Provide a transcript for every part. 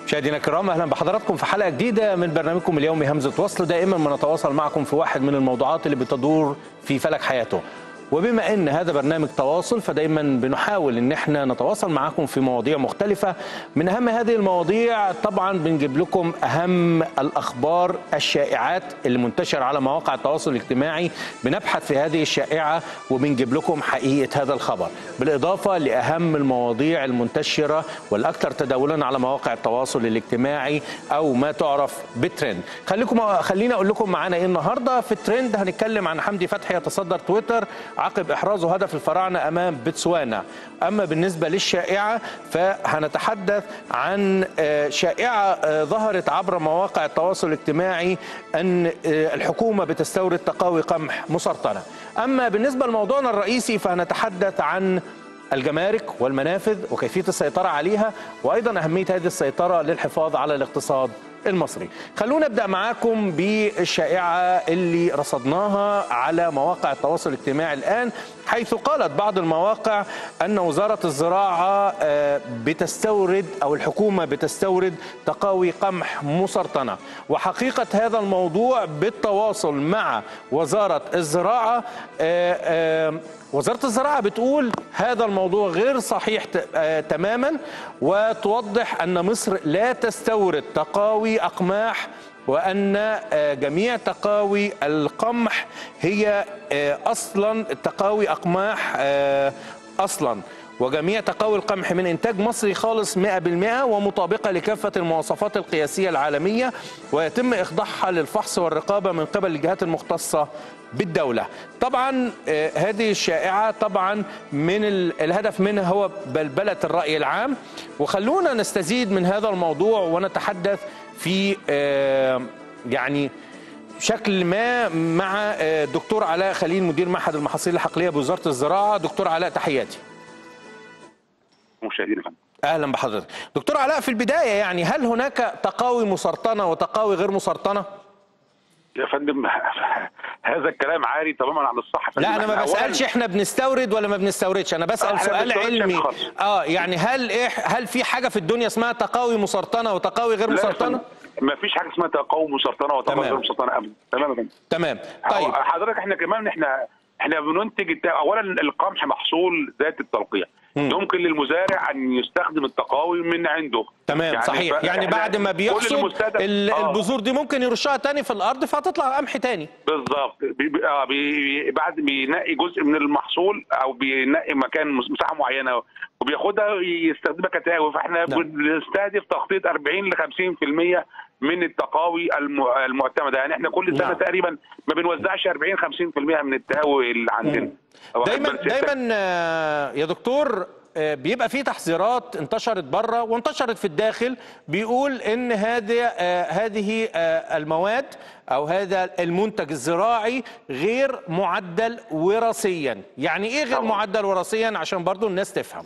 مشاهدينا الكرام اهلا بحضراتكم في حلقه جديده من برنامجكم اليومي همزه وصل دائما ما نتواصل معكم في واحد من الموضوعات اللي بتدور في فلك حياته وبما ان هذا برنامج تواصل فدايما بنحاول ان احنا نتواصل معكم في مواضيع مختلفه من اهم هذه المواضيع طبعا بنجيب لكم اهم الاخبار الشائعات اللي منتشره على مواقع التواصل الاجتماعي بنبحث في هذه الشائعه وبنجيب لكم حقيقه هذا الخبر بالاضافه لاهم المواضيع المنتشره والاكثر تداولا على مواقع التواصل الاجتماعي او ما تعرف بالترند خليكم خليني اقول لكم معانا ايه النهارده في الترند هنتكلم عن حمدي فتحي يتصدر تويتر عقب احرازه هدف الفراعنه امام بتسوانا اما بالنسبه للشائعه فهنتحدث عن شائعه ظهرت عبر مواقع التواصل الاجتماعي ان الحكومه بتستورد تقاوي قمح مسرطنه اما بالنسبه لموضوعنا الرئيسي فهنتحدث عن الجمارك والمنافذ وكيفيه السيطره عليها وايضا اهميه هذه السيطره للحفاظ على الاقتصاد المصري خلونا نبدا معاكم بالشائعه اللي رصدناها على مواقع التواصل الاجتماعي الان حيث قالت بعض المواقع ان وزاره الزراعه بتستورد او الحكومه بتستورد تقاوي قمح مسرطنه وحقيقه هذا الموضوع بالتواصل مع وزاره الزراعه وزاره الزراعه بتقول هذا الموضوع غير صحيح تماما وتوضح ان مصر لا تستورد تقاوي اقماح وان جميع تقاوي القمح هي اصلا تقاوي اقماح اصلا وجميع تقاوي القمح من إنتاج مصري خالص 100% ومطابقة لكافة المواصفات القياسية العالمية ويتم إخضاعها للفحص والرقابة من قبل الجهات المختصة بالدولة طبعا هذه الشائعة طبعا من الهدف منها هو بلبلة الرأي العام وخلونا نستزيد من هذا الموضوع ونتحدث في يعني بشكل ما مع دكتور علاء خليل مدير معهد المحاصيل الحقلية بوزارة الزراعة دكتور علاء تحياتي مشاهدينا اهلا بحضرتك دكتور علاء في البدايه يعني هل هناك تقاوي مسرطنه وتقاوي غير مسرطنه يا فندم هذا الكلام عاري تماما عن الصح لا انا ما بسالش احنا بنستورد ولا ما بنستوردش انا بسال سؤال علمي اه يعني هل ايه هل في حاجه في الدنيا اسمها تقاوي مسرطنه وتقاوي غير مسرطنه ما فيش حاجه اسمها تقاوي مسرطنه وتقاوي غير مسرطنه ابدا تمام تمام طيب حضرتك احنا كمان احنا احنا بننتج اولا القمح محصول ذات التلقيح يمكن للمزارع ان يستخدم التقاوي من عنده تمام يعني صحيح يعني بعد ما بيحصد البذور دي ممكن يرشها تاني في الارض فهتطلع قمح تاني بالظبط بي آه بي بعد بينقي جزء من المحصول او بينقي مكان مساحه معينه وبياخدها يستخدمها كتقاوي فاحنا نعم. بنستهدف تخطيط 40 ل 50% من التقاوي المعتمده يعني احنا كل سنه نعم. تقريبا ما بنوزعش 40 50% من التقاوي اللي عندنا دايما دايما يا دكتور بيبقى في تحذيرات انتشرت بره وانتشرت في الداخل بيقول ان هذه هذه المواد او هذا المنتج الزراعي غير معدل وراثيا يعني ايه غير معدل وراثيا عشان برضو الناس تفهم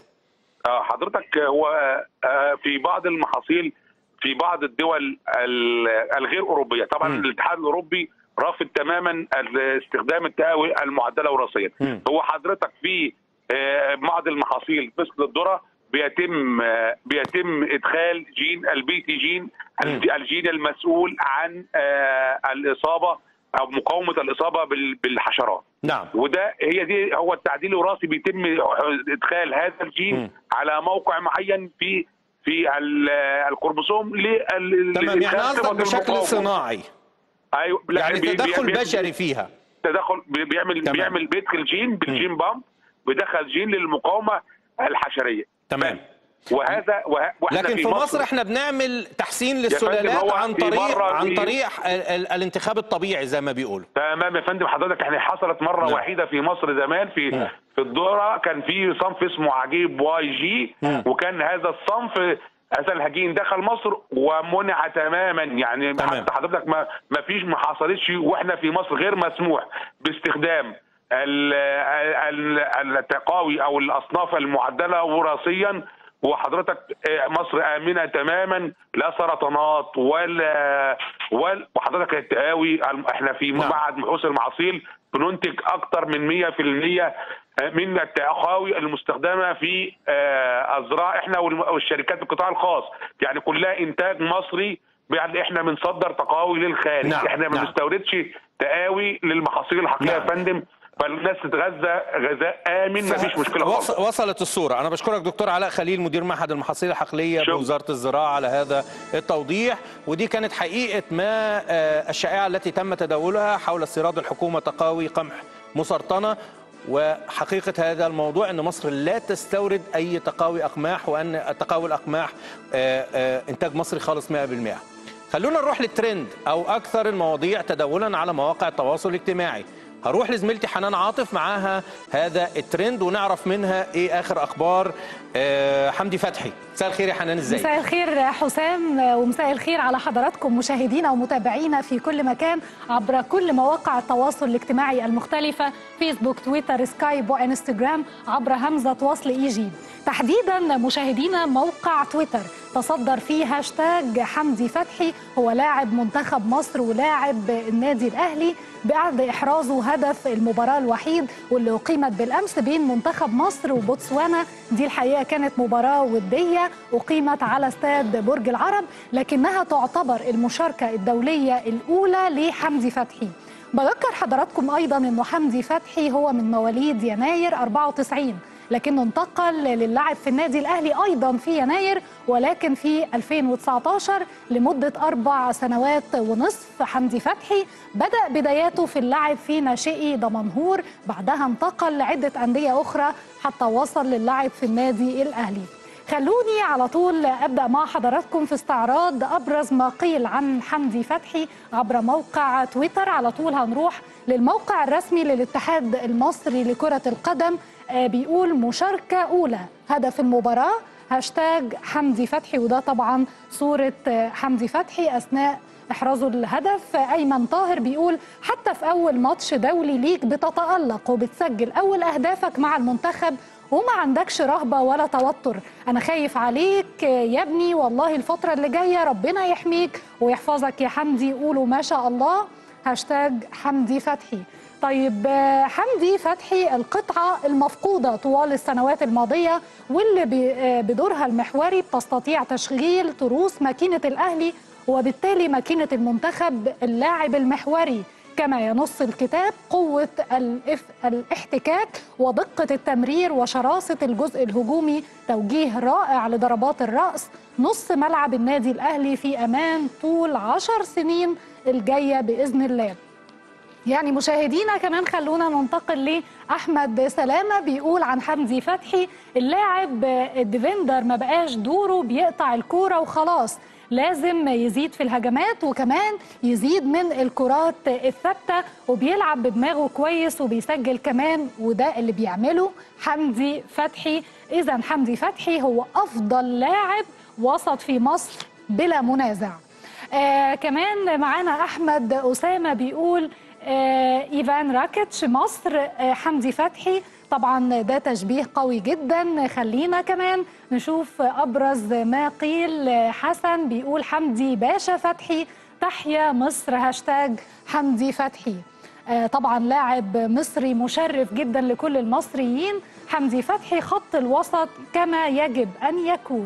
حضرتك هو في بعض المحاصيل في بعض الدول الغير اوروبيه طبعا م. الاتحاد الاوروبي رافض تماما استخدام التقاوي المعدله وراثيا هو حضرتك في بعض المحاصيل مثل الذره بيتم بيتم ادخال جين البي تي جين الجين المسؤول عن الاصابه او مقاومه الاصابه بالحشرات نعم وده هي دي هو التعديل الوراثي بيتم ادخال هذا الجين م. على موقع معين في في الكروموسوم لل تمام يعني قصدك بشكل صناعي ايوه يعني تدخل بي بشري فيها تدخل بيعمل تمام. بيعمل بيدخل جين بالجين بامب بيدخل جين للمقاومه الحشريه تمام وهذا وه... لكن في مصر, مصر احنا بنعمل تحسين للسلالات عن طريق عن طريق ال... الانتخاب الطبيعي زي ما بيقولوا تمام يا فندم حضرتك احنا حصلت مره لا. وحيده في مصر زمان في لا. في الذره كان في صنف اسمه عجيب واي جي م. وكان هذا الصنف هذا الهجين دخل مصر ومنع تماما يعني تمام. حتى حضرتك ما ما فيش ما حصلتش واحنا في مصر غير مسموح باستخدام التقاوي او الاصناف المعدله وراثيا وحضرتك آه، مصر امنه تماما لا سرطانات ولا ولا وحضرتك التقاوي احنا في نعم. معهد بحوث المحاصيل بننتج اكثر من 100% من التقاوي المستخدمه في آه، الزراعه احنا والم- والشركات القطاع الخاص يعني كلها انتاج مصري يعني احنا بنصدر تقاوي للخارج نعم، احنا ما نعم. بنستوردش تقاوي للمحاصيل الحقيقيه نعم. يا فندم فالناس تتغذى غذاء امن مفيش مشكله وص- خالص وصلت الصورة أنا بشكرك دكتور علاء خليل مدير معهد المحاصيل الحقلية شكرا. بوزارة الزراعة على هذا التوضيح ودي كانت حقيقة ما آه، الشائعة التي تم تداولها حول استيراد الحكومة تقاوي قمح مسرطنة وحقيقة هذا الموضوع أن مصر لا تستورد أي تقاوي أقماح وأن تقاوي الأقماح آه، آه، إنتاج مصري خالص 100% خلونا نروح للترند او اكثر المواضيع تداولا على مواقع التواصل الاجتماعي هروح لزميلتي حنان عاطف معاها هذا الترند ونعرف منها ايه اخر اخبار آه، حمدي فتحي مساء الخير يا حنان ازيك مساء الخير حسام ومساء الخير على حضراتكم مشاهدينا ومتابعينا في كل مكان عبر كل مواقع التواصل الاجتماعي المختلفة فيسبوك تويتر سكايب وانستجرام عبر همزة وصل اي جي تحديدا مشاهدينا موقع تويتر تصدر فيه هاشتاج حمدي فتحي هو لاعب منتخب مصر ولاعب النادي الاهلي بعد احرازه هدف المباراه الوحيد واللي اقيمت بالامس بين منتخب مصر وبوتسوانا دي الحقيقه كانت مباراه وديه اقيمت على استاد برج العرب لكنها تعتبر المشاركه الدوليه الاولى لحمدي فتحي بذكر حضراتكم ايضا انه حمدي فتحي هو من مواليد يناير 94 لكنه انتقل للعب في النادي الاهلي ايضا في يناير ولكن في 2019 لمده اربع سنوات ونصف حمدي فتحي بدا بداياته في اللعب في ناشئي دمنهور بعدها انتقل لعده انديه اخرى حتى وصل للعب في النادي الاهلي خلوني على طول ابدا مع حضراتكم في استعراض ابرز ما قيل عن حمدي فتحي عبر موقع تويتر على طول هنروح للموقع الرسمي للاتحاد المصري لكره القدم آه، بيقول مشاركه اولى هدف المباراه هاشتاج حمدي فتحي وده طبعا صوره آه، حمدي فتحي اثناء احرازه الهدف ايمن طاهر بيقول حتى في اول ماتش دولي ليك بتتالق وبتسجل اول اهدافك مع المنتخب وما عندكش رهبه ولا توتر انا خايف عليك يا ابني والله الفتره اللي جايه ربنا يحميك ويحفظك يا حمدي قولوا ما شاء الله هاشتاج حمدي فتحي طيب آه، حمدي فتحي القطعة المفقودة طوال السنوات الماضية واللي ب- آه، بدورها المحوري بتستطيع تشغيل تروس ماكينة الأهلي وبالتالي ماكينة المنتخب اللاعب المحوري كما ينص الكتاب قوة الإف الاحتكاك ودقة التمرير وشراسة الجزء الهجومي توجيه رائع لضربات الرأس نص ملعب النادي الأهلي في أمان طول عشر سنين الجاية بإذن الله يعني مشاهدينا كمان خلونا ننتقل لاحمد سلامه بيقول عن حمدي فتحي اللاعب الديفندر ما بقاش دوره بيقطع الكوره وخلاص لازم يزيد في الهجمات وكمان يزيد من الكرات الثابته وبيلعب بدماغه كويس وبيسجل كمان وده اللي بيعمله حمدي فتحي اذا حمدي فتحي هو افضل لاعب وسط في مصر بلا منازع آه كمان معانا احمد اسامه بيقول آه ايفان راكيتش مصر آه حمدي فتحي طبعا ده تشبيه قوي جدا خلينا كمان نشوف ابرز ما قيل آه، حسن بيقول حمدي باشا فتحي تحيا مصر هاشتاج حمدي فتحي آه، طبعا لاعب مصري مشرف جدا لكل المصريين حمدي فتحي خط الوسط كما يجب ان يكون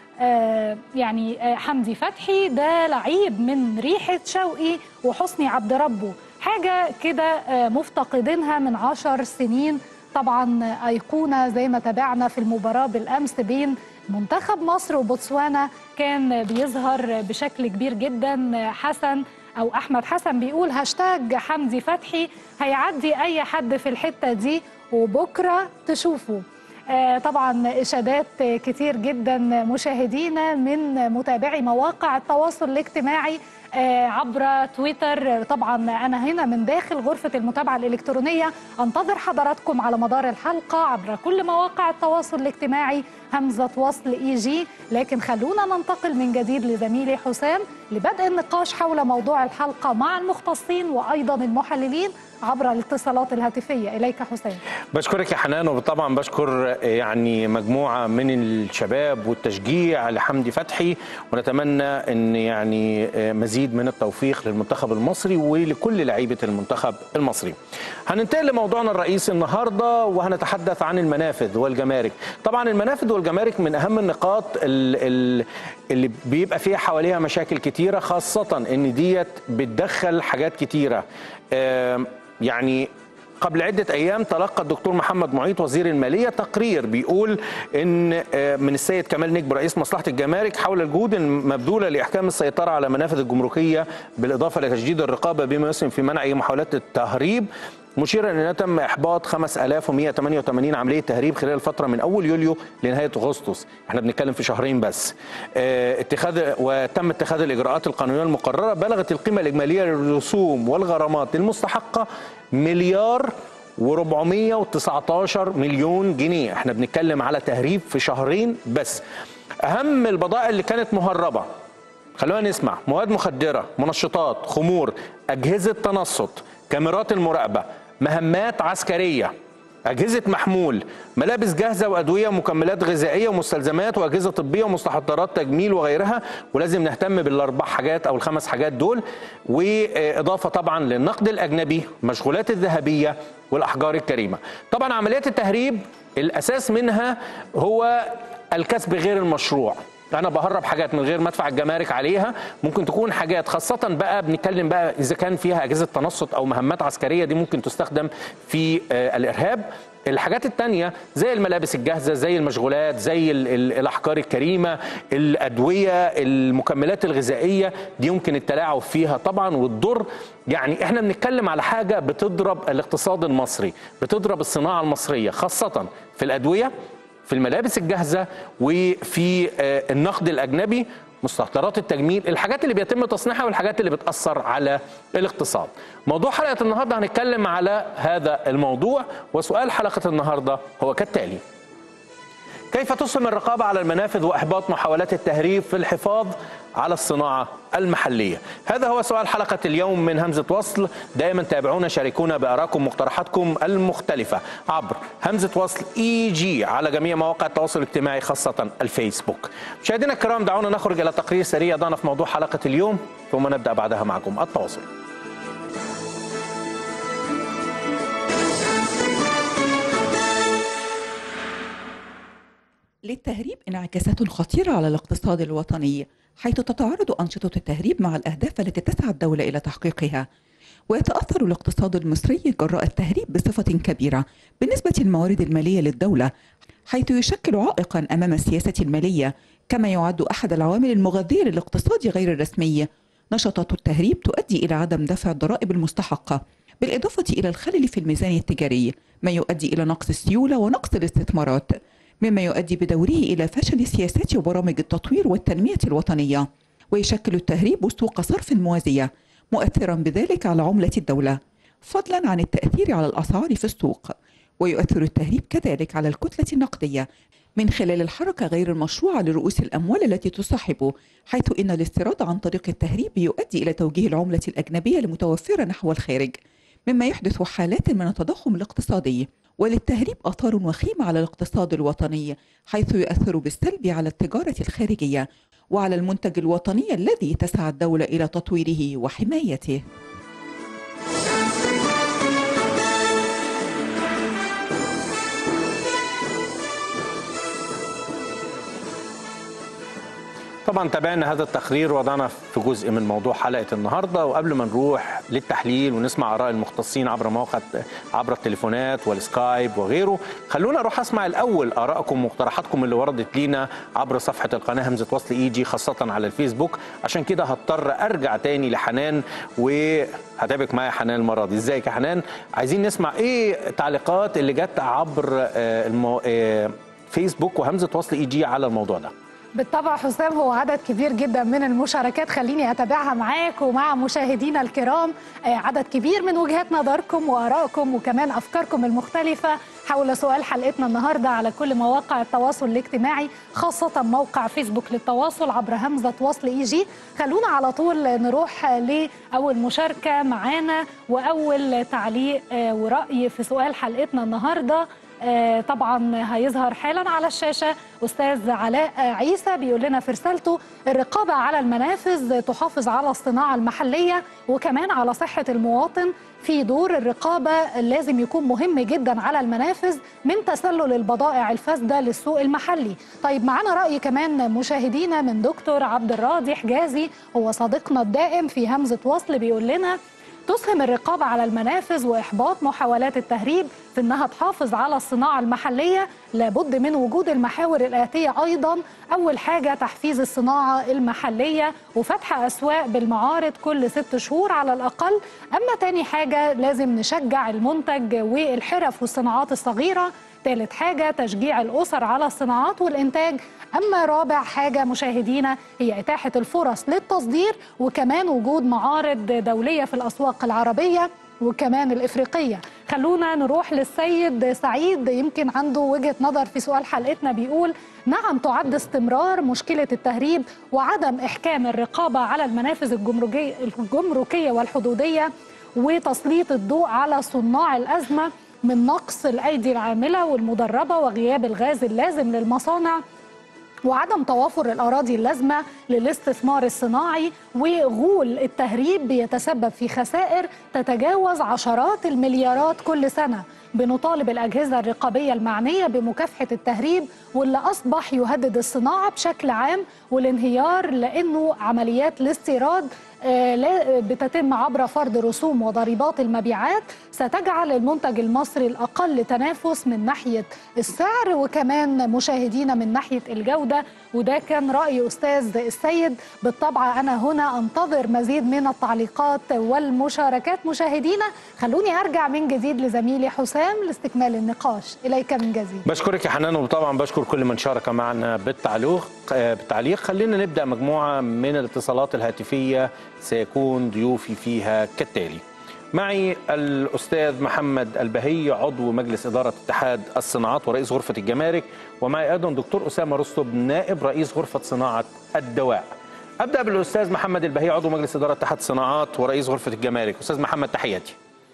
آه، يعني آه، حمدي فتحي ده لعيب من ريحة شوقي وحسني عبد ربه حاجة كده آه، مفتقدينها من عشر سنين طبعا آه، أيقونة زي ما تابعنا في المباراة بالأمس بين منتخب مصر وبوتسوانا كان بيظهر بشكل كبير جدا آه، حسن أو أحمد حسن بيقول هاشتاج حمدي فتحي هيعدي أي حد في الحتة دي وبكرة تشوفوا آه، طبعا اشادات كتير جدا مشاهدينا من متابعي مواقع التواصل الاجتماعي آه، عبر تويتر طبعا انا هنا من داخل غرفه المتابعه الالكترونيه انتظر حضراتكم على مدار الحلقه عبر كل مواقع التواصل الاجتماعي همزه وصل اي جي لكن خلونا ننتقل من جديد لزميلي حسام لبدء النقاش حول موضوع الحلقه مع المختصين وايضا المحللين عبر الاتصالات الهاتفيه اليك حسام بشكرك يا حنان وطبعا بشكر يعني مجموعه من الشباب والتشجيع لحمدي فتحي ونتمنى ان يعني مزيد من التوفيق للمنتخب المصري ولكل لعيبه المنتخب المصري. هننتقل لموضوعنا الرئيسي النهارده وهنتحدث عن المنافذ والجمارك. طبعا المنافذ والجمارك من اهم النقاط ال- ال- اللي بيبقى فيها حواليها مشاكل كتيره خاصه ان ديت بتدخل حاجات كتيره. آم، يعني قبل عدة أيام تلقى الدكتور محمد معيط وزير المالية تقرير بيقول إن آه، من السيد كمال نجم رئيس مصلحة الجمارك حول الجهود المبذولة لإحكام السيطرة على منافذ الجمركية بالإضافة لتشديد الرقابة بما يسهم في منع أي محاولات التهريب مشيرا ان تم احباط 5188 عمليه تهريب خلال الفتره من اول يوليو لنهايه اغسطس احنا بنتكلم في شهرين بس آه، اتخاذ وتم اتخاذ الاجراءات القانونيه المقرره بلغت القيمه الاجماليه للرسوم والغرامات المستحقه مليار و419 مليون جنيه احنا بنتكلم على تهريب في شهرين بس اهم البضائع اللي كانت مهربه خلونا نسمع مواد مخدرة منشطات خمور أجهزة تنصت كاميرات المراقبة مهمات عسكرية أجهزة محمول ملابس جاهزة وأدوية ومكملات غذائية ومستلزمات وأجهزة طبية ومستحضرات تجميل وغيرها ولازم نهتم بالأربع حاجات أو الخمس حاجات دول وإضافة طبعا للنقد الأجنبي المشغولات الذهبية والأحجار الكريمة طبعا عمليات التهريب الأساس منها هو الكسب غير المشروع انا بهرب حاجات من غير ما ادفع الجمارك عليها ممكن تكون حاجات خاصه بقى بنتكلم بقى اذا كان فيها اجهزه تنصت او مهمات عسكريه دي ممكن تستخدم في آه، الارهاب الحاجات التانية زي الملابس الجاهزة زي المشغولات زي ال- ال- الأحجار الكريمة الأدوية المكملات الغذائية دي يمكن التلاعب فيها طبعا والضر يعني احنا بنتكلم على حاجة بتضرب الاقتصاد المصري بتضرب الصناعة المصرية خاصة في الأدوية في الملابس الجاهزه وفي آه، النقد الاجنبي مستحضرات التجميل الحاجات اللي بيتم تصنيعها والحاجات اللي بتاثر على الاقتصاد موضوع حلقه النهارده هنتكلم على هذا الموضوع وسؤال حلقه النهارده هو كالتالي كيف تسهم الرقابة على المنافذ وإحباط محاولات التهريب في الحفاظ على الصناعة المحلية هذا هو سؤال حلقة اليوم من همزة وصل دائما تابعونا شاركونا بآرائكم ومقترحاتكم المختلفة عبر همزة وصل اي جي على جميع مواقع التواصل الاجتماعي خاصة الفيسبوك مشاهدينا الكرام دعونا نخرج إلى تقرير سريع ضعنا في موضوع حلقة اليوم ثم نبدأ بعدها معكم التواصل للتهريب انعكاسات خطيرة على الاقتصاد الوطني حيث تتعارض أنشطة التهريب مع الأهداف التي تسعى الدولة إلى تحقيقها ويتأثر الاقتصاد المصري جراء التهريب بصفة كبيرة بالنسبة للموارد المالية للدولة حيث يشكل عائقا أمام السياسة المالية كما يعد أحد العوامل المغذية للاقتصاد غير الرسمي نشاطات التهريب تؤدي إلى عدم دفع الضرائب المستحقة بالإضافة إلى الخلل في الميزان التجاري ما يؤدي إلى نقص السيولة ونقص الاستثمارات مما يؤدي بدوره إلى فشل سياسات وبرامج التطوير والتنمية الوطنية ويشكل التهريب سوق صرف موازية مؤثرا بذلك على عملة الدولة فضلا عن التأثير على الأسعار في السوق ويؤثر التهريب كذلك على الكتلة النقدية من خلال الحركة غير المشروعة لرؤوس الأموال التي تصاحبه حيث إن الاستيراد عن طريق التهريب يؤدي إلى توجيه العملة الأجنبية المتوفرة نحو الخارج مما يحدث حالات من التضخم الاقتصادي وللتهريب آثار وخيمة على الاقتصاد الوطني حيث يؤثر بالسلب على التجارة الخارجية وعلى المنتج الوطني الذي تسعى الدولة إلى تطويره وحمايته طبعا تابعنا هذا التقرير وضعنا في جزء من موضوع حلقه النهارده وقبل ما نروح للتحليل ونسمع اراء المختصين عبر مواقع عبر التليفونات والسكايب وغيره خلونا اروح اسمع الاول ارائكم ومقترحاتكم اللي وردت لينا عبر صفحه القناه همزه وصل اي جي خاصه على الفيسبوك عشان كده هضطر ارجع تاني لحنان وهتابك معايا حنان المره دي ازيك يا حنان عايزين نسمع ايه التعليقات اللي جت عبر آه، المو... آه، فيسبوك وهمزه وصل اي جي على الموضوع ده بالطبع حسام هو عدد كبير جدا من المشاركات خليني اتابعها معاك ومع مشاهدينا الكرام آه، عدد كبير من وجهات نظركم وارائكم وكمان افكاركم المختلفه حول سؤال حلقتنا النهارده على كل مواقع التواصل الاجتماعي خاصه موقع فيسبوك للتواصل عبر همزه وصل اي جي خلونا على طول نروح لاول مشاركه معانا واول تعليق آه، وراي في سؤال حلقتنا النهارده آه، طبعا هيظهر حالا على الشاشة أستاذ علاء عيسى بيقول لنا في رسالته الرقابة على المنافذ تحافظ على الصناعة المحلية وكمان على صحة المواطن في دور الرقابة لازم يكون مهم جدا على المنافذ من تسلل البضائع الفاسدة للسوق المحلي طيب معنا رأي كمان مشاهدينا من دكتور عبد الراضي حجازي هو صديقنا الدائم في همزة وصل بيقول لنا تسهم الرقابة على المنافذ وإحباط محاولات التهريب في أنها تحافظ على الصناعة المحلية لابد من وجود المحاور الآتية أيضا أول حاجة تحفيز الصناعة المحلية وفتح أسواق بالمعارض كل ست شهور على الأقل أما تاني حاجة لازم نشجع المنتج والحرف والصناعات الصغيرة ثالث حاجة تشجيع الأسر على الصناعات والإنتاج أما رابع حاجة مشاهدينا هي إتاحة الفرص للتصدير وكمان وجود معارض دولية في الأسواق العربية وكمان الإفريقية خلونا نروح للسيد سعيد يمكن عنده وجهة نظر في سؤال حلقتنا بيقول نعم تعد استمرار مشكلة التهريب وعدم إحكام الرقابة على المنافذ الجمركية الجمركية والحدودية وتسليط الضوء على صناع الأزمة من نقص الأيدي العاملة والمدربة وغياب الغاز اللازم للمصانع وعدم توافر الأراضي اللازمة للاستثمار الصناعي وغول التهريب بيتسبب في خسائر تتجاوز عشرات المليارات كل سنة بنطالب الأجهزة الرقابية المعنية بمكافحة التهريب واللي أصبح يهدد الصناعة بشكل عام والانهيار لأنه عمليات الاستيراد آه، لا- بتتم عبر فرض رسوم وضريبات المبيعات ستجعل المنتج المصري الأقل تنافس من ناحية السعر وكمان مشاهدينا من ناحية الجودة وده كان رأي أستاذ السيد بالطبع أنا هنا أنتظر مزيد من التعليقات والمشاركات مشاهدينا خلوني أرجع من جديد لزميلي حسام لاستكمال النقاش إليك من جديد بشكرك يا حنان وطبعا بشكر كل من شارك معنا بالتعليق آه، بالتعليق خلينا نبدا مجموعه من الاتصالات الهاتفيه سيكون ضيوفي فيها كالتالي معي الاستاذ محمد البهي عضو مجلس اداره اتحاد الصناعات ورئيس غرفه الجمارك ومعي ايضا دكتور اسامه رستب نائب رئيس غرفه صناعه الدواء ابدا بالاستاذ محمد البهي عضو مجلس اداره اتحاد الصناعات ورئيس غرفه الجمارك استاذ محمد تحياتي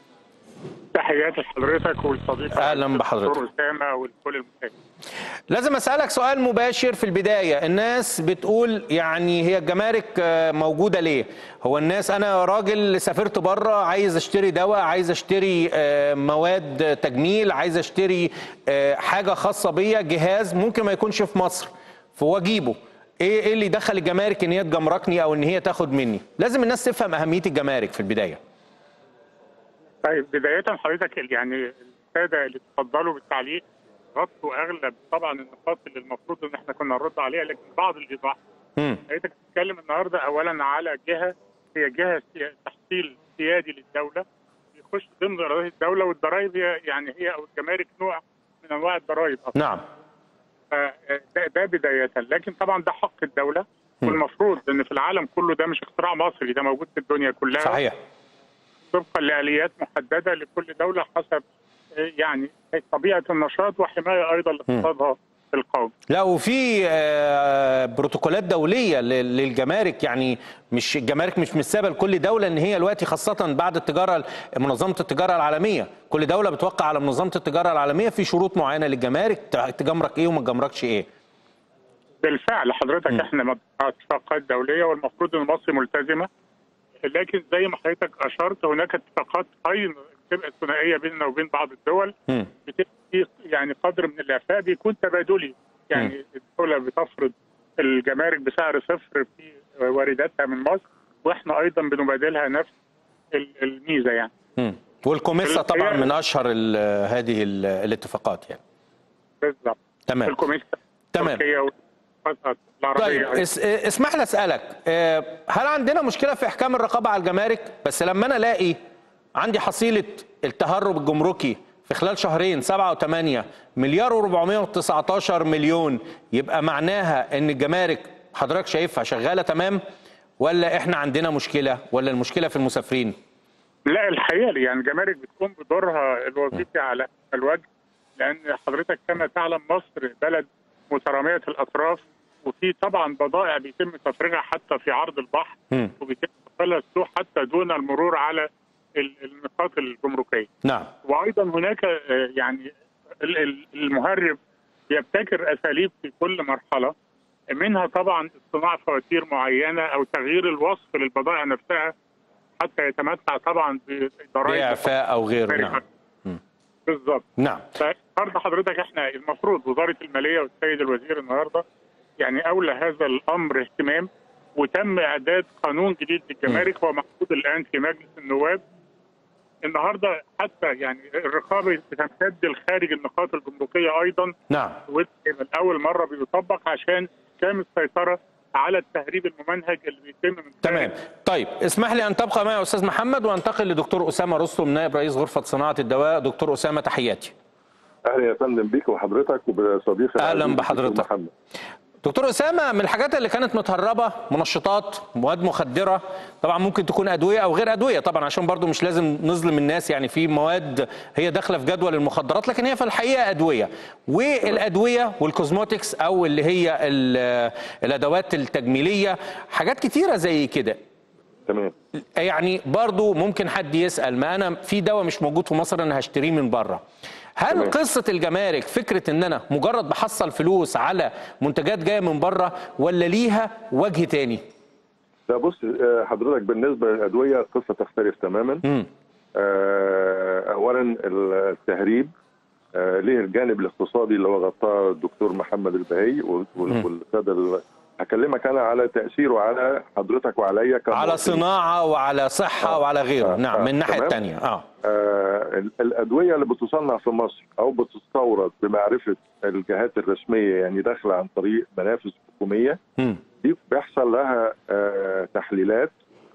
تحياتي لحضرتك ولصديقك أهلاً بحضرتك. الدكتور اسامه ولكل المشاهدين لازم اسالك سؤال مباشر في البدايه الناس بتقول يعني هي الجمارك آه، موجوده ليه هو الناس انا راجل سافرت بره عايز اشتري دواء عايز اشتري آه، مواد تجميل عايز اشتري آه، حاجه خاصه بيا جهاز ممكن ما يكونش في مصر فواجيبه ايه ايه اللي يدخل الجمارك ان هي تجمركني او ان هي تاخد مني لازم الناس تفهم اهميه الجمارك في البدايه طيب بدايه حضرتك ال- يعني الساده اللي اتفضلوا بالتعليق غطوا اغلب طبعا النقاط اللي المفروض ان احنا كنا نرد عليها لكن بعض الايضاح امم حضرتك بتتكلم النهارده اولا على جهه هي جهه سيا- تحصيل سيادي للدوله بيخش ضمن ايرادات الدوله والضرائب هي يعني هي او الجمارك نوع من انواع الضرائب اصلا نعم ده, ده بداية لكن طبعا ده حق الدولة والمفروض ان في العالم كله ده مش اختراع مصري ده موجود في الدنيا كلها صحيح طبقا لآليات محددة لكل دولة حسب آه، يعني طبيعة النشاط وحماية أيضا لاقتصادها القومي لا وفي آه، بروتوكولات دوليه لل- للجمارك يعني مش الجمارك مش متسابه لكل دوله ان هي دلوقتي خاصه بعد التجاره منظمه التجاره العالميه كل دوله بتوقع على منظمه التجاره العالميه في شروط معينه للجمارك ت- تجمرك ايه وما تجمركش ايه بالفعل حضرتك احنا مع اتفاقات دولية والمفروض ان مصر ملتزمة لكن زي ما حضرتك أشرت هناك اتفاقات أيضا بتبقى ثنائية بيننا وبين بعض الدول مم. بتبقى في يعني قدر من الاعفاء بيكون تبادلي يعني الدوله بتفرض الجمارك بسعر صفر في وارداتها من مصر واحنا ايضا بنبادلها نفس ال- الميزه يعني مم. والكوميسا طبعا من اشهر ال- هذه ال- الاتفاقات يعني بالظبط تمام الكوميسا تمام. التركيه والقطعة العربيه طيب أيضاً. اس اسمح لي اسالك آه، هل عندنا مشكله في احكام الرقابه على الجمارك بس لما انا الاقي عندي حصيله التهرب الجمركي في خلال شهرين 7 و8 مليار و419 مليون يبقى معناها ان الجمارك حضرتك شايفها شغاله تمام ولا احنا عندنا مشكله ولا المشكله في المسافرين لا الحقيقه يعني الجمارك بتقوم بدورها الوظيفي على الوجه لان حضرتك كما تعلم مصر بلد متراميه الاطراف وفي طبعا بضائع بيتم تفريغها حتى في عرض البحر مم. وبيتم دخولها السوق حتى دون المرور على ال- النقاط الجمركيه نعم وايضا هناك آه، يعني ال- ال- المهرب يبتكر اساليب في كل مرحله منها طبعا اصطناع فواتير معينه او تغيير الوصف للبضائع نفسها حتى يتمتع طبعا بضرائب باعفاء او غيره نعم بالظبط نعم فالنهارده حضرتك احنا المفروض وزاره الماليه والسيد الوزير النهارده يعني اولى هذا الامر اهتمام وتم اعداد قانون جديد للجمارك هو محطوط الان في مجلس النواب النهارده حتى يعني الرقابه بتمتد لخارج النقاط الجمركيه ايضا نعم وده يبقى لاول مره بيطبق عشان كام السيطره على التهريب الممنهج اللي بيتم من تمام طيب اسمح لي ان تبقى معي يا استاذ محمد وانتقل لدكتور اسامه رستم نائب رئيس غرفه صناعه الدواء دكتور اسامه تحياتي اهلا يا فندم بيك وحضرتك وبصديقي أهلاً العزيز بحضرتك. دكتور محمد دكتور اسامه من الحاجات اللي كانت متهربه منشطات مواد مخدره طبعا ممكن تكون ادويه او غير ادويه طبعا عشان برضو مش لازم نظلم الناس يعني في مواد هي داخله في جدول المخدرات لكن هي في الحقيقه ادويه والادويه والكوزموتكس او اللي هي ال- الادوات التجميليه حاجات كتيره زي كده تمام يعني برضو ممكن حد يسأل ما أنا في دواء مش موجود في مصر أنا هشتريه من بره هل تمام. قصة الجمارك فكرة ان انا مجرد بحصل فلوس على منتجات جاية من بره ولا ليها وجه تاني لا بص آه، حضرتك بالنسبه للادويه القصه تختلف تماما مم. آه، اولا التهريب آه، ليه الجانب الاقتصادي اللي هو غطاه الدكتور محمد البهي وال- وال- والساده ال- هكلمك انا على تاثيره على حضرتك وعليا كمواطن. على صناعة وعلى صحة آه. وعلى غيره آه. نعم آه. من الناحية تمام. التانية اه آه، ال- الادويه اللي بتصنع في مصر او بتستورد بمعرفه الجهات الرسميه يعني داخله عن طريق منافذ حكوميه مم. دي بيحصل لها آه، تحليلات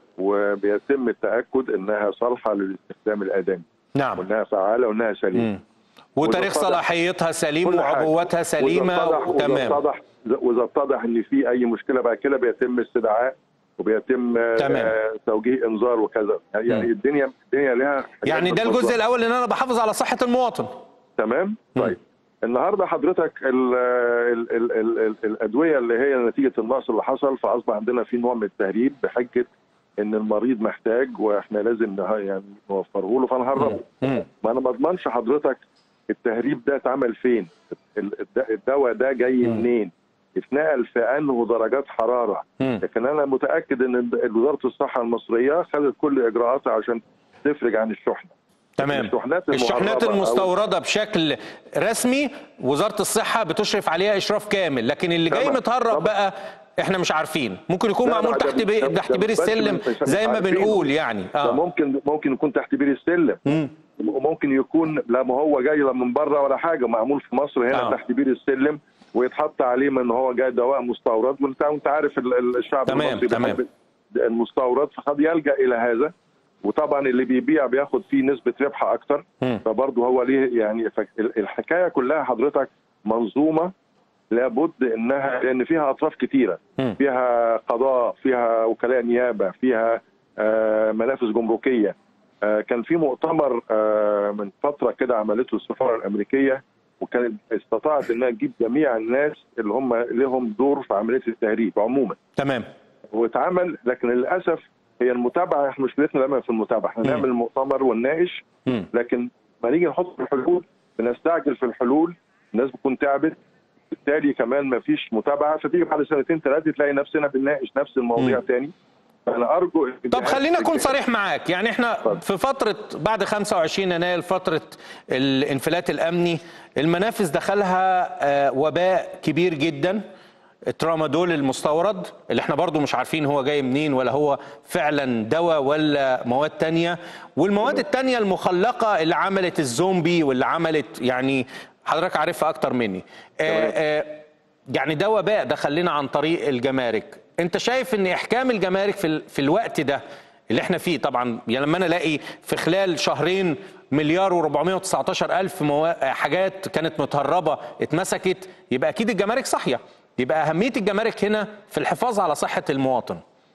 وبيتم التاكد انها صالحه للاستخدام الادمي نعم وانها فعاله وانها سليمه مم. وتاريخ وده طبعا صلاحيتها سليم كل حاجة. وعبواتها سليمة وإذا اتضح- وإذا تمام اتضح واذا اتضح ان في اي مشكله بعد كده بيتم استدعاء وبيتم آه، تمام. آه، توجيه انذار وكذا يعني مم. الدنيا الدنيا لها حاجات يعني ده بتوضح. الجزء الاول ان انا بحافظ على صحة المواطن تمام مم. طيب النهارده حضرتك ال ال ال ال ال الادويه اللي هي نتيجه النقص اللي حصل فاصبح عندنا في نوع من التهريب بحجه ان المريض محتاج واحنا لازم نه- يعني نوفره له فنهربه مم. ما انا ما اضمنش حضرتك التهريب ده اتعمل فين ال- الد- الدواء ده جاي مم. منين اتنقل في انه درجات حراره مم. لكن انا متاكد ان ال- وزاره الصحه المصريه خدت كل اجراءاتها عشان تفرج عن الشحنه تمام الشحنات الشحنات المهربة أو- المستورده بشكل رسمي وزاره الصحه بتشرف عليها اشراف كامل لكن اللي جاي طبعا. متهرب طبعا. بقى احنا مش عارفين ممكن يكون لا، لا، معمول ده- تحت بي... ده- تحت ده بير بس السلم مش- مش زي ما عارفينه. بنقول يعني ده اه ممكن ممكن يكون تحت بير السلم مم. وممكن يكون لا ما هو جاي لا من بره ولا حاجه معمول في مصر هنا آه. آه. تحت بير السلم ويتحط عليه من هو جاي دواء مستورد وانت وانت عارف ال- ال- الشعب تمام، المصري تمام. بيحب المستورد فقد يلجا الى هذا وطبعا اللي بيبيع بياخد فيه نسبه ربح اكتر مم. فبرضه هو ليه يعني فك- ال- الحكايه كلها حضرتك منظومه لابد انها لان فيها اطراف كتيره مم. فيها قضاء فيها وكلاء نيابه فيها آه، منافذ جمركيه آه، كان في مؤتمر آه، من فتره كده عملته السفاره الامريكيه وكانت استطاعت انها تجيب جميع الناس اللي هم لهم دور في عمليه التهريب عموما تمام واتعمل لكن للاسف هي المتابعه احنا مشكلتنا دايما في المتابعه احنا مم. نعمل مؤتمر ونناقش مم. لكن ما نيجي نحط الحلول بنستعجل في الحلول الناس بتكون تعبت بالتالي كمان ما فيش متابعه فتيجي بعد سنتين ثلاثه تلاقي نفسنا بنناقش نفس المواضيع مم. تاني فانا ارجو إن طب الجهات- خلينا اكون صريح معاك يعني احنا اتفضل. في فتره بعد 25 يناير فتره الانفلات الامني المنافذ دخلها آه، وباء كبير جدا الترامادول المستورد اللي احنا برضو مش عارفين هو جاي منين ولا هو فعلا دواء ولا مواد تانية والمواد التانية المخلقة اللي عملت الزومبي واللي عملت يعني حضرتك عارفها اكتر مني آه، آه، يعني ده وباء دخل لنا عن طريق الجمارك انت شايف ان احكام الجمارك في, ال- في الوقت ده اللي احنا فيه طبعا يعني لما انا الاقي في خلال شهرين مليار و419 الف موا... حاجات كانت متهربه اتمسكت يبقى اكيد الجمارك صاحيه يبقى اهميه الجمارك هنا في الحفاظ على صحه المواطن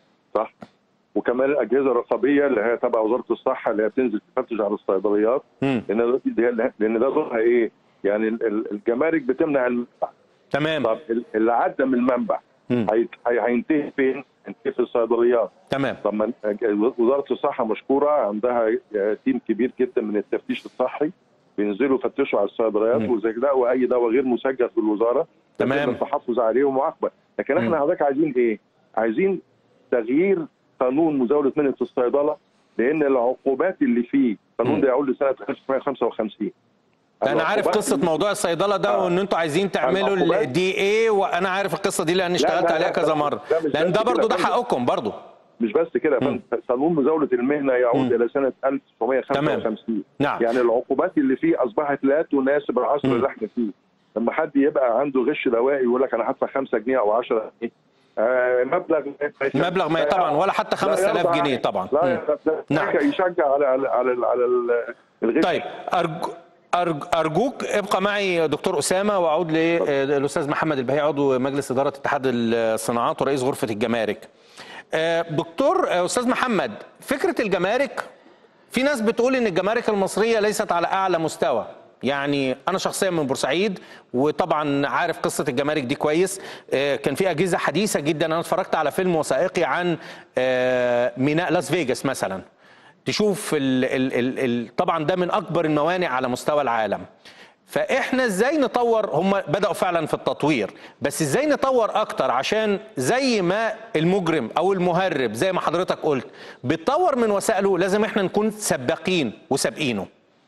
صح وكمان الاجهزه الرقابيه اللي هي تبع وزاره الصحه اللي هي بتنزل تفتش على الصيدليات مم. لان ده- لان ده دورها ايه؟ يعني ال- ال- الجمارك بتمنع المنبع تمام طب ال- اللي عدى من المنبع مم. هي- هي- هينتهي فين؟ هينتهي في الصيدليات تمام طب ما وزاره الصحه مشكوره عندها تيم كبير جدا من التفتيش الصحي بينزلوا يفتشوا على الصيدليات مم. واذا لقوا اي دواء غير مسجل في الوزاره تمام. يتم التحفظ عليه ومعاقبه لكن مم. احنا حضرتك عايزين ايه؟ عايزين تغيير قانون مزاوله مهنه الصيدله لان العقوبات اللي فيه القانون مم. ده يعود لسنه 1955 انا عارف العقوبات قصه اللي- موضوع الصيدله ده آه. وان انتوا عايزين تعملوا العقوبات- الدي اي وانا عارف القصه دي لان لا، اشتغلت لا، عليها لا، كذا ده- مره ده مش لان بس ده برضو ده كده، حقكم برضو مش بس كده يا فندم قانون مزاوله المهنه يعود الى سنه 1955 نعم. يعني العقوبات اللي فيه اصبحت لا تناسب العصر مم. اللي احنا فيه لما حد يبقى عنده غش دوائي يقول لك انا هدفع 5 جنيه او 10 جنيه آه مبلغ مبلغ ما طبعا ولا حتى 5000 جنيه طبعا لا مم. لا نعم. نعم. يشجع على على على, على ال- الغش طيب أرجو أرج- أرجوك ابقى معي دكتور أسامة وأعود للأستاذ محمد البهي عضو مجلس إدارة اتحاد الصناعات ورئيس غرفة الجمارك آه، دكتور آه، أستاذ محمد فكرة الجمارك في ناس بتقول إن الجمارك المصرية ليست على أعلى مستوى يعني أنا شخصيا من بورسعيد وطبعا عارف قصة الجمارك دي كويس آه، كان في أجهزة حديثة جدا أنا اتفرجت على فيلم وثائقي عن آه، ميناء لاس فيجاس مثلا تشوف ال ال ال ال طبعا ده من اكبر الموانع على مستوى العالم فاحنا ازاي نطور هم بداوا فعلا في التطوير بس ازاي نطور اكتر عشان زي ما المجرم او المهرب زي ما حضرتك قلت بيتطور من وسائله لازم احنا نكون سباقين وسابقينه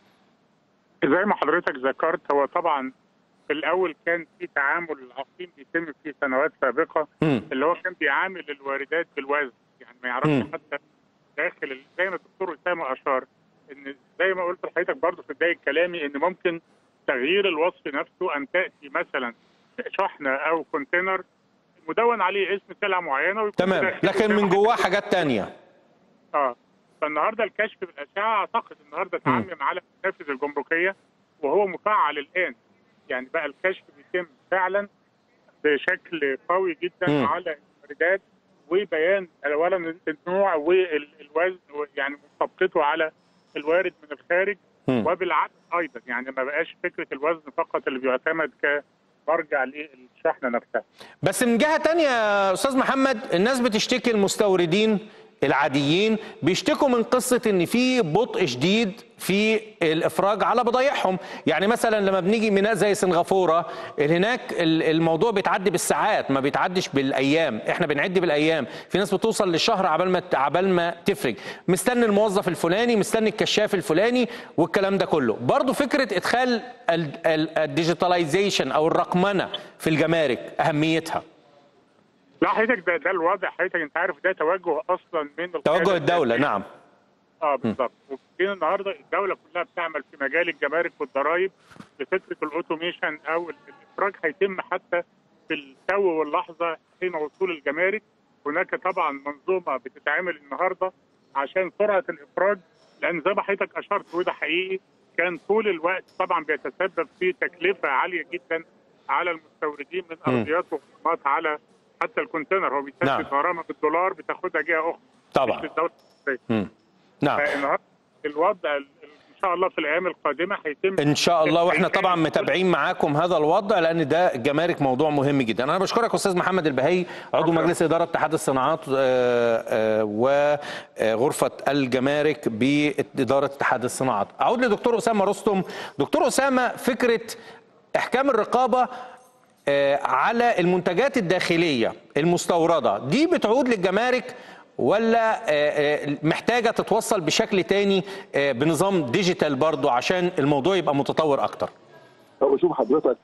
زي ما حضرتك ذكرت هو طبعا في الاول كان في تعامل عقيم بيتم في سنوات سابقه مم. اللي هو كان بيعامل الواردات بالوزن يعني ما يعرفش مم. حتى داخل ال- زي ما الدكتور اسامه اشار ان زي ما قلت لحضرتك برضه في بدايه كلامي ان ممكن تغيير الوصف نفسه ان تاتي مثلا شحنه او كونتينر مدون عليه اسم سلعه معينه ويكون تمام داخله لكن زي من ما جواه حاجات تانية اه فالنهارده الكشف بالاشعه اعتقد النهارده اتعمم على المنافذ الجمركيه وهو مفعل الان يعني بقى الكشف بيتم فعلا بشكل قوي جدا مم. على الواردات وبيان اولا النوع والوزن يعني مسابقته على الوارد من الخارج مم. وبالعكس ايضا يعني ما بقاش فكره الوزن فقط اللي بيعتمد كمرجع للشحنه نفسها بس من جهة تانية يا أستاذ محمد الناس بتشتكي المستوردين العاديين بيشتكوا من قصة ان في بطء شديد في الافراج على بضايعهم يعني مثلا لما بنيجي ميناء زي سنغافورة هناك ال- الموضوع بيتعدي بالساعات ما بيتعدش بالايام احنا بنعد بالايام في ناس بتوصل للشهر عبال ما عبال ما تفرج مستني الموظف الفلاني مستني الكشاف الفلاني والكلام ده كله برضو فكرة ادخال الديجيتاليزيشن او الرقمنة في الجمارك اهميتها لا حضرتك ده ده الوضع حضرتك انت عارف ده توجه اصلا من القيادة توجه الدولة السياسية. نعم اه بالظبط وبعدين النهارده الدوله كلها بتعمل في مجال الجمارك والضرائب بفكره الاوتوميشن او ال- الافراج هيتم حتى في التو واللحظه حين وصول الجمارك هناك طبعا منظومه بتتعمل النهارده عشان سرعه الافراج لان زي ما حضرتك اشرت وده حقيقي كان طول الوقت طبعا بيتسبب في تكلفه عاليه جدا على المستوردين من مم. ارضيات وخدمات على حتى الكونتينر هو بيسدد نعم. غرامه بالدولار بتاخدها جهه اخرى طبعا مش الدوله المصرية. مم. نعم فالنهارده الوضع ال- ان شاء الله في الايام القادمه هيتم ان شاء الله واحنا طبعا متابعين معاكم هذا الوضع لان ده الجمارك موضوع مهم جدا انا بشكرك استاذ محمد البهي عضو شكرا. مجلس اداره اتحاد الصناعات آه، آه، وغرفه الجمارك باداره اتحاد الصناعات اعود لدكتور اسامه رستم دكتور اسامه فكره احكام الرقابه آه، على المنتجات الداخليه المستورده دي بتعود للجمارك ولا آه، آه، محتاجه تتوصل بشكل تاني آه، بنظام ديجيتال برضو عشان الموضوع يبقى متطور اكتر هو شوف حضرتك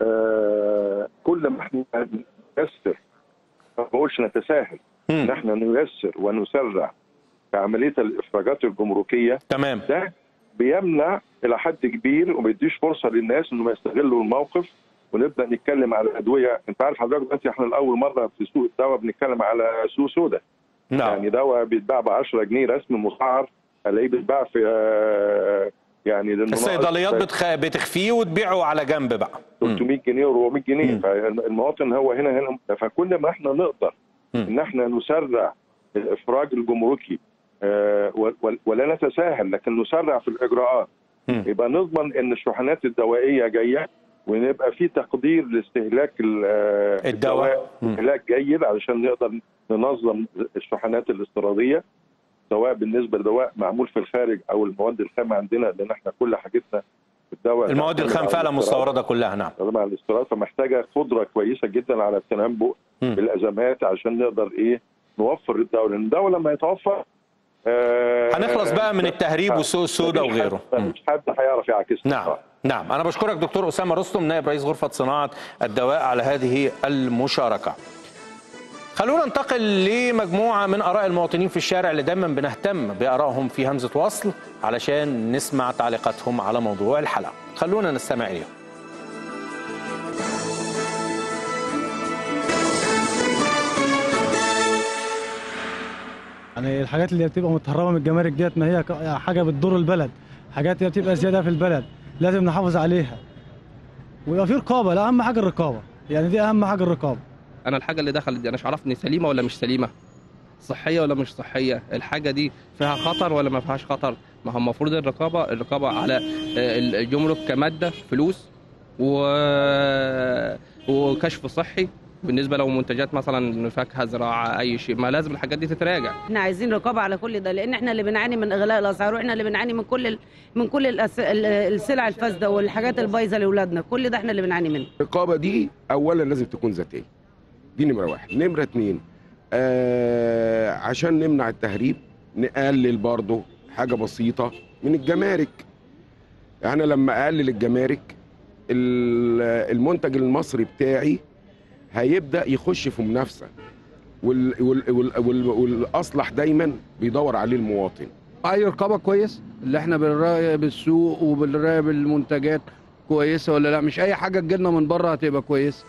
آه كل ما احنا نيسر ما بقولش نتساهل مم. ان احنا نيسر ونسرع في عمليه الافراجات الجمركيه تمام ده بيمنع الى حد كبير وما يديش فرصه للناس انهم يستغلوا الموقف ونبدا نتكلم على الادويه انت عارف حضرتك دلوقتي احنا لاول مره في سوق الدواء بنتكلم على سوق سودا نعم يعني دواء بيتباع ب 10 جنيه رسم مسعر الاقيه بيتباع في آه، يعني لأنه الصيدليات ناقص بتخ... بتخفيه وتبيعه على جنب بقى مم. 300 جنيه و400 جنيه مم. فالمواطن هو هنا هنا فكل ما احنا نقدر مم. ان احنا نسرع الافراج الجمركي آه، و- و- ولا نتساهل لكن نسرع في الاجراءات مم. يبقى نضمن ان الشحنات الدوائيه جايه ونبقى في تقدير لاستهلاك ال- آه، الدواء. مم. استهلاك جيد علشان نقدر ننظم الشحنات الاستيراديه سواء بالنسبه لدواء معمول في الخارج او المواد الخام عندنا لان احنا كل حاجتنا الدواء المواد تعتمد الخام على فعلا الاستيراد. مستورده كلها نعم تعتمد على الاستيراد فمحتاجه قدره كويسه جدا على التنبؤ مم. بالازمات عشان نقدر ايه نوفر الدواء لان الدواء لما يتوفر آه، هنخلص بقى من التهريب والسوق السوداء مفيش حد- وغيره. مم. مفيش حد هيعرف يعكسها نعم نعم أنا بشكرك دكتور أسامة رستم نائب رئيس غرفة صناعة الدواء على هذه المشاركة خلونا ننتقل لمجموعة من آراء المواطنين في الشارع اللي دايما بنهتم بآرائهم في همزة وصل علشان نسمع تعليقاتهم على موضوع الحلقة خلونا نستمع إليهم يعني الحاجات اللي بتبقى متهربه من الجمارك ديت ما هي ك- حاجه بتضر البلد حاجات اللي بتبقى زياده في البلد لازم نحافظ عليها ويبقى في رقابه لا اهم حاجه الرقابه يعني دي اهم حاجه الرقابه انا الحاجه اللي دخلت دي انا مش عارفني سليمه ولا مش سليمه صحيه ولا مش صحيه الحاجه دي فيها خطر ولا ما فيهاش خطر ما هو المفروض الرقابه الرقابه على آه، الجمرك كماده فلوس و... وكشف صحي بالنسبه لو منتجات مثلا فاكهه زراعه اي شيء ما لازم الحاجات دي تتراجع احنا عايزين رقابه على كل ده لان احنا اللي بنعاني من اغلاء الاسعار واحنا اللي بنعاني من كل ال... من كل الأس... ال- السلع الفاسده والحاجات البايظه لاولادنا كل ده احنا اللي بنعاني منه الرقابه دي اولا لازم تكون ذاتيه دي نمره واحد نمره اتنين آه عشان نمنع التهريب نقلل برضه حاجه بسيطه من الجمارك انا لما اقلل الجمارك ال- المنتج المصري بتاعي هيبدا يخش في منافسه وال وال وال وال والاصلح دايما بيدور عليه المواطن اي رقابه كويس اللي احنا بنراقب السوق وبنراقب المنتجات كويسه ولا لا مش اي حاجه تجيلنا من بره هتبقى كويسه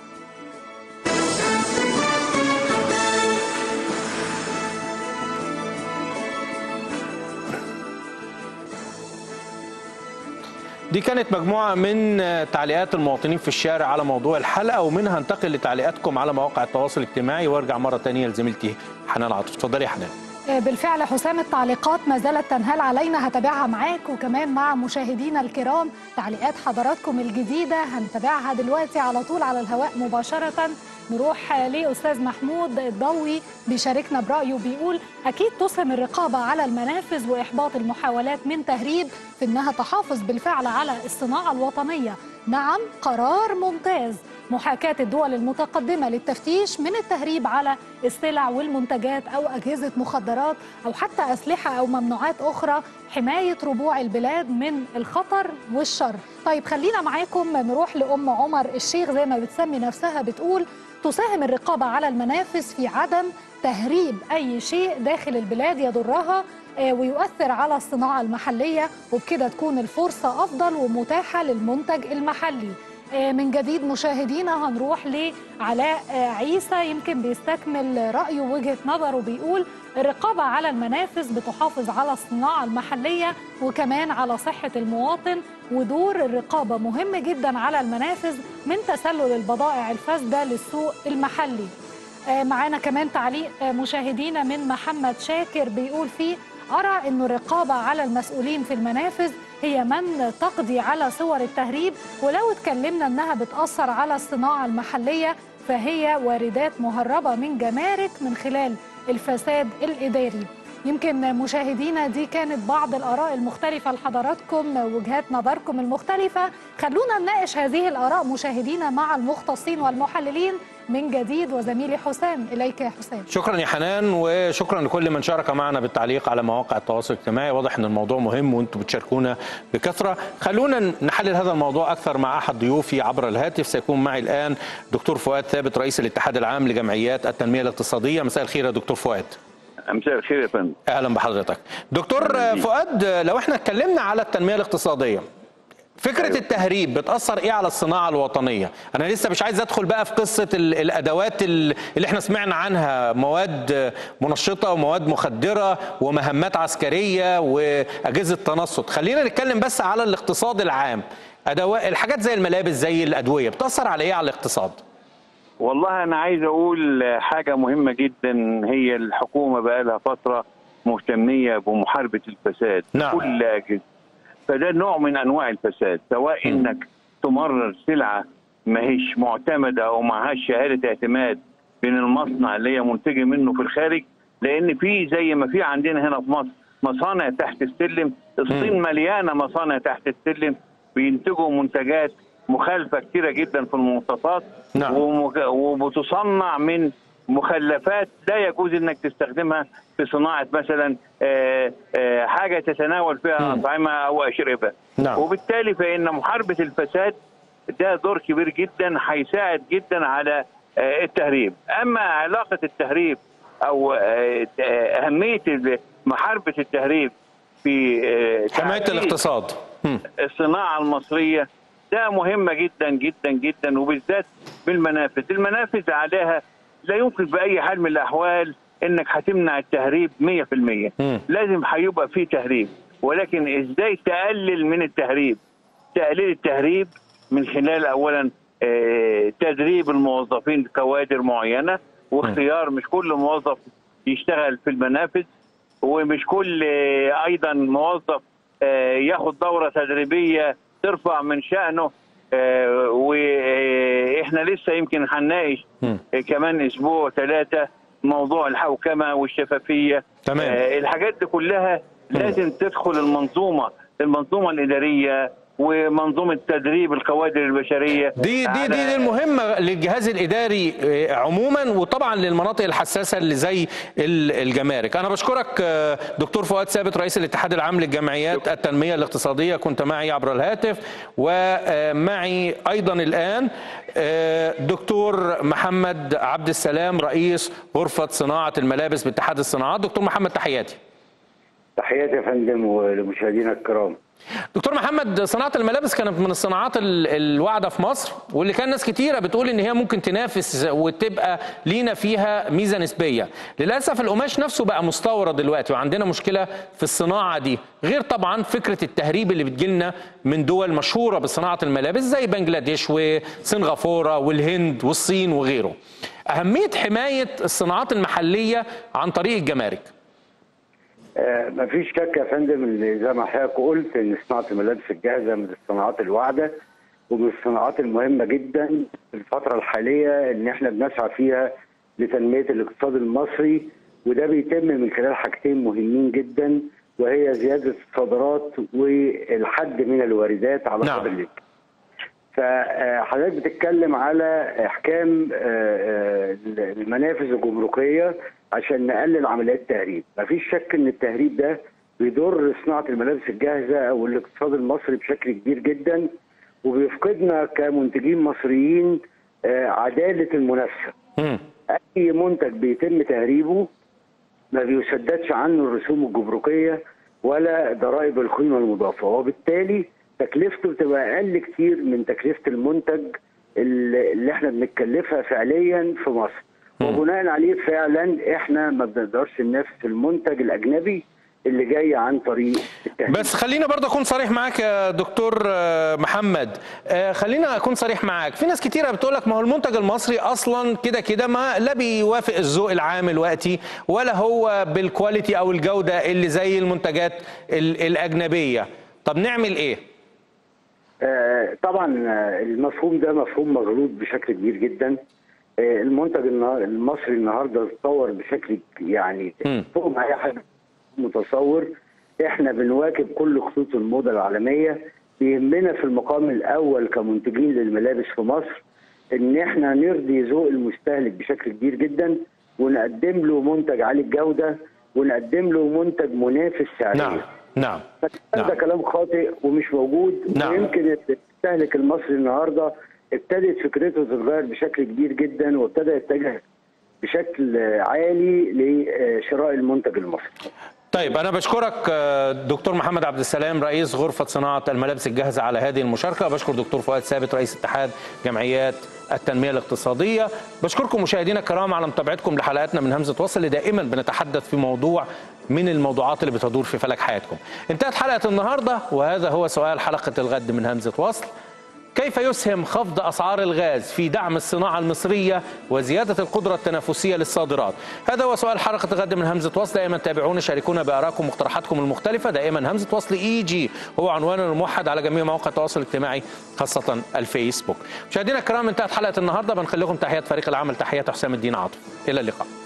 دي كانت مجموعة من تعليقات المواطنين في الشارع على موضوع الحلقة ومنها انتقل لتعليقاتكم على مواقع التواصل الاجتماعي وارجع مرة تانية لزميلتي حنان عاطف اتفضلي يا حنان بالفعل حسام التعليقات ما زالت تنهال علينا هتابعها معاك وكمان مع مشاهدينا الكرام تعليقات حضراتكم الجديدة هنتابعها دلوقتي على طول على الهواء مباشرة نروح لأستاذ محمود الضوي بيشاركنا برأيه بيقول أكيد تسهم الرقابة على المنافذ وإحباط المحاولات من تهريب في أنها تحافظ بالفعل على الصناعة الوطنية نعم قرار ممتاز محاكاة الدول المتقدمة للتفتيش من التهريب على السلع والمنتجات أو أجهزة مخدرات أو حتى أسلحة أو ممنوعات أخرى حماية ربوع البلاد من الخطر والشر طيب خلينا معاكم نروح لأم عمر الشيخ زي ما بتسمي نفسها بتقول تساهم الرقابة على المنافذ في عدم تهريب أي شيء داخل البلاد يضرها آه، ويؤثر على الصناعة المحلية وبكده تكون الفرصة أفضل ومتاحة للمنتج المحلي آه، من جديد مشاهدينا هنروح لعلاء آه، عيسى يمكن بيستكمل رأيه ووجهة نظره بيقول الرقابة على المنافذ بتحافظ على الصناعة المحلية وكمان على صحة المواطن ودور الرقابة مهم جدا على المنافذ من تسلل البضائع الفاسدة للسوق المحلي آه، معانا كمان تعليق آه، مشاهدينا من محمد شاكر بيقول فيه أرى أن الرقابة على المسؤولين في المنافذ هي من تقضي على صور التهريب ولو اتكلمنا أنها بتأثر على الصناعة المحلية فهي واردات مهربة من جمارك من خلال الفساد الإداري يمكن مشاهدينا دي كانت بعض الآراء المختلفة لحضراتكم وجهات نظركم المختلفة خلونا نناقش هذه الآراء مشاهدينا مع المختصين والمحللين من جديد وزميلي حسام إليك يا حسام شكرا يا حنان وشكرا لكل من شارك معنا بالتعليق على مواقع التواصل الاجتماعي واضح ان الموضوع مهم وانتم بتشاركونا بكثره خلونا نحلل هذا الموضوع اكثر مع احد ضيوفي عبر الهاتف سيكون معي الان دكتور فؤاد ثابت رئيس الاتحاد العام لجمعيات التنميه الاقتصاديه مساء الخير يا دكتور فؤاد مساء الخير يا فندم اهلا بحضرتك دكتور فؤاد لو احنا اتكلمنا على التنميه الاقتصاديه فكرة التهريب بتأثر إيه على الصناعة الوطنية؟ أنا لسه مش عايز أدخل بقى في قصة ال- الأدوات ال- اللي إحنا سمعنا عنها مواد منشطة ومواد مخدرة ومهمات عسكرية وأجهزة تنصت، خلينا نتكلم بس على الاقتصاد العام. أدوات الحاجات زي الملابس زي الأدوية بتأثر على إيه على الاقتصاد؟ والله انا عايز اقول حاجه مهمه جدا هي الحكومه بقى لها فتره مهتميه بمحاربه الفساد نعم. كل أجهزة. فده نوع من انواع الفساد سواء انك تمرر سلعه ما هيش معتمده او معهاش شهاده اعتماد بين المصنع اللي هي منتجه منه في الخارج لان في زي ما في عندنا هنا في مصر مصانع تحت السلم الصين مليانه مصانع تحت السلم بينتجوا منتجات مخالفه كتيره جدا في المواصفات نعم. ومك- وبتصنع من مخلفات لا يجوز انك تستخدمها في صناعه مثلا آه، آه، حاجه تتناول فيها اطعمه او اشربه نعم. وبالتالي فان محاربه الفساد ده دور كبير جدا هيساعد جدا على آه، التهريب اما علاقه التهريب او آه، آه، اهميه محاربه التهريب في آه، حمايه تعزيز الاقتصاد مم. الصناعه المصريه ده مهمه جدا جدا جدا وبالذات بالمنافذ، المنافذ عليها لا يمكن باي حال من الاحوال انك هتمنع التهريب 100% مم. لازم هيبقى فيه تهريب ولكن ازاي تقلل من التهريب؟ تقليل التهريب من خلال اولا آه، تدريب الموظفين كوادر معينه واختيار مش كل موظف يشتغل في المنافذ ومش كل آه، ايضا موظف آه، ياخد دوره تدريبيه ترفع من شانه آه، واحنا لسه يمكن هنناقش مم. آه، كمان اسبوع ثلاثه موضوع الحوكمه والشفافيه تمام. آه، الحاجات دي كلها لازم تدخل المنظومه المنظومه الاداريه ومنظومه تدريب الكوادر البشريه دي دي دي, على- دي المهمه للجهاز الاداري آه، عموما وطبعا للمناطق الحساسه اللي زي ال- الجمارك انا بشكرك آه، دكتور فؤاد ثابت رئيس الاتحاد العام للجمعيات التنميه الاقتصاديه كنت معي عبر الهاتف ومعي ايضا الان آه، دكتور محمد عبد السلام رئيس غرفه صناعه الملابس باتحاد الصناعات دكتور محمد تحياتي تحياتي يا فندم ولمشاهدينا الكرام دكتور محمد صناعة الملابس كانت من الصناعات ال- الواعدة في مصر واللي كان ناس كتيرة بتقول إن هي ممكن تنافس وتبقى لينا فيها ميزة نسبية للأسف القماش نفسه بقى مستورد دلوقتي وعندنا مشكلة في الصناعة دي غير طبعا فكرة التهريب اللي بتجيلنا من دول مشهورة بصناعة الملابس زي بنجلاديش وسنغافورة والهند والصين وغيره أهمية حماية الصناعات المحلية عن طريق الجمارك آه مفيش شك يا فندم ان زي ما حضرتك قلت ان صناعه الملابس الجاهزه من الصناعات الواعده ومن الصناعات المهمه جدا في الفتره الحاليه ان احنا بنسعى فيها لتنميه الاقتصاد المصري وده بيتم من خلال حاجتين مهمين جدا وهي زياده الصادرات والحد من الواردات على نعم. قدر الامكان. فحضرتك بتتكلم على احكام آه، آه، المنافذ الجمركيه عشان نقلل عمليات التهريب، مفيش شك ان التهريب ده بيضر صناعه الملابس الجاهزه او الاقتصاد المصري بشكل كبير جدا وبيفقدنا كمنتجين مصريين آه، عداله المنافسه. مم. اي منتج بيتم تهريبه ما بيسددش عنه الرسوم الجمركيه ولا ضرائب القيمه المضافه وبالتالي تكلفته بتبقى اقل كتير من تكلفه المنتج اللي اللي احنا بنتكلفها فعليا في مصر وبناء عليه فعلا احنا ما بنقدرش ننافس المنتج الاجنبي اللي جاي عن طريق التهريب بس خليني برضه اكون صريح معاك يا دكتور آه، محمد آه، خلينا اكون صريح معاك في ناس كتيره بتقول لك ما هو المنتج المصري اصلا كده كده ما لا بيوافق الذوق العام الوقتي ولا هو بالكواليتي او الجوده اللي زي المنتجات ال- الاجنبيه طب نعمل ايه آه، طبعا آه، المفهوم ده مفهوم مغلوط بشكل كبير جدا آه، المنتج النهار- المصري النهارده اتطور بشكل يعني مم. فوق ما اي حد متصور احنا بنواكب كل خطوط الموضه العالميه بيهمنا في المقام الاول كمنتجين للملابس في مصر ان احنا نرضي ذوق المستهلك بشكل كبير جدا ونقدم له منتج عالي الجوده ونقدم له منتج منافس سعريا نعم نعم فالكلام ده كلام خاطئ ومش موجود نعم. ويمكن المستهلك المصري النهارده ابتدت فكرته تتغير بشكل كبير جدا وابتدى يتجه بشكل عالي لشراء المنتج المصري طيب انا بشكرك آه، دكتور محمد عبد السلام رئيس غرفه صناعه الملابس الجاهزه على هذه المشاركه بشكر دكتور فؤاد ثابت رئيس اتحاد جمعيات التنميه الاقتصاديه بشكركم مشاهدينا الكرام على متابعتكم لحلقاتنا من همزه وصل اللي دائما بنتحدث في موضوع من الموضوعات اللي بتدور في فلك حياتكم انتهت حلقه النهارده وهذا هو سؤال حلقه الغد من همزه وصل كيف يسهم خفض اسعار الغاز في دعم الصناعه المصريه وزياده القدره التنافسيه للصادرات؟ هذا هو سؤال حلقه غد من همزه وصل دائما تابعونا شاركونا بارائكم ومقترحاتكم المختلفه دائما همزه وصل اي جي هو عنواننا الموحد على جميع مواقع التواصل الاجتماعي خاصه الفيسبوك. مشاهدينا الكرام انتهت حلقه النهارده بنخليكم تحيات فريق العمل تحيات حسام الدين عاطف الى اللقاء.